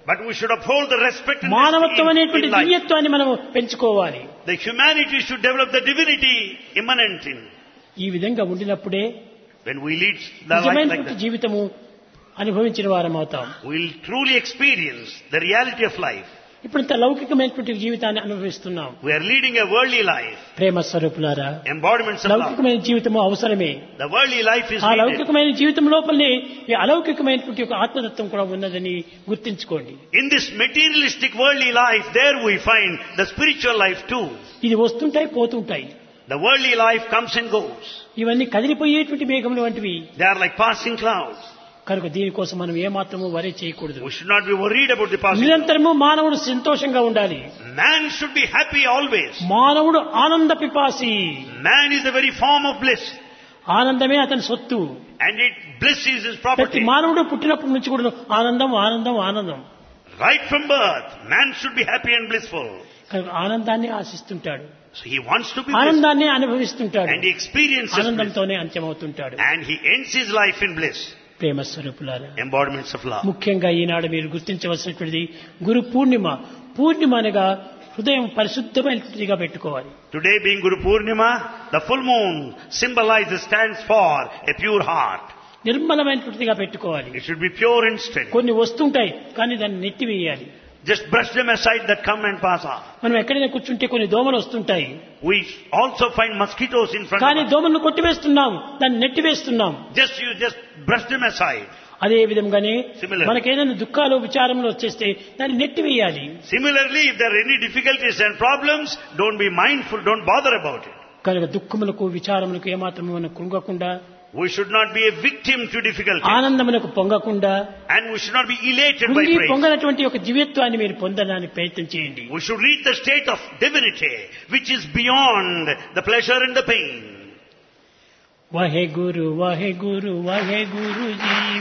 But we should uphold the respect and మానవత్వం esteem అనేటువంటి in life. దివ్యత్వాన్ని మనం పెంచుకోవాలి The humanity should develop the divinity immanent in. ఈ విధంగా ఉండినప్పుడే When we lead the life like నిజమైనటువంటి that, జీవితము అనుభవించిన వారం అవుతాం we'll truly experience the reality of life. ఇప్పుడు ఇంత లౌకికమైనటువంటి జీవితాన్ని అనుభవిస్తున్నాం We are leading a worldly life, ప్రేమ స్వరూపులారా embodiments of love. లౌకికమైన జీవితము అవసరమే The worldly life is ఆ needed. లౌకికమైన జీవితం లోపలనే ఈ అలౌకికమైనటువంటి ఒక ఆత్మతత్వం కూడా ఉన్నదని గుర్తించుకోండి In this materialistic worldly life, there we find the spiritual life too. ఇది వస్తుంటాయి పోతుంటాయి The worldly life comes and goes. ఇవన్నీ కదిలిపోయేటువంటి మేఘములు వంటివి They are like passing clouds. కనుక దీనికోసం మనం ఏమాత్రము వరే చేయకూడదు We should not be worried about the passing clouds. నిరంతరము మానవుడు సంతోషంగా ఉండాలి Man should be happy always. మానవుడు ఆనంద పిపాసి Man is the very form of bliss. ఆనందమే అతని సొత్తు And it, bliss is his ప్రతి property. మానవుడు పుట్టినప్పటి నుంచి కూడా ఆనందం ఆనందం ఆనందం Right from birth, man should be happy and blissful. కనుక ఆనందాన్ని ఆశిస్తుంటాడు So he wants to be blissful. ఆనందాన్ని అనుభవిస్తుంటాడు And he experiences bliss. ఆనందంతోనే అంత్యమవుతుంటాడు And he ends his life in bliss. ప్రేమ స్వరూపులారా Embodiments of love. ముఖ్యంగా ఈనాడు మీరు గుర్తించవలసినటువంటిది గురు పూర్ణిమ పూర్ణిమ అనగా హృదయం పరిశుద్ధమైనటువంటిదిగా పెట్టుకోవాలి Today being Guru Purnima, the full moon symbolizes, stands for a pure heart. నిర్మలమైనటువంటిదిగా పెట్టుకోవాలి It should be pure and steady. కొన్ని వస్తుంటాయి కానీ దాన్ని నెట్టివేయాలి Just brush them aside that come and pass on. మనం ఎక్కడైనా కూర్చుంటే కొన్ని దోమలు వస్తుంటాయి We also find mosquitoes in front కానీ of us. దోమలను కొట్టివేస్తున్నాం దాన్ని నెట్టివేస్తున్నాం Just you just brush them aside. అదే విధంగానే Similar. మనకేదైనా దుఃఖాలు విచారములు వచ్చేస్తే దాన్ని నెట్టివేయాలి Similarly, if there are any difficulties and problems, don't be mindful, don't bother about it. కనుక దుఃఖములకు విచారములకు ఏమాత్రం మనం కృంగకుండా We should not be a victim to difficulty. ఆనందములకు పొంగకుండా And we should not be elated by కృంగి praise. పొంగనటువంటి ఒక దివ్యత్వాన్ని మీరు పొందడానికి ప్రయత్నం చేయండి We should reach the state of divinity, which is beyond the pleasure and the pain. Waheguru Waheguru Waheguru G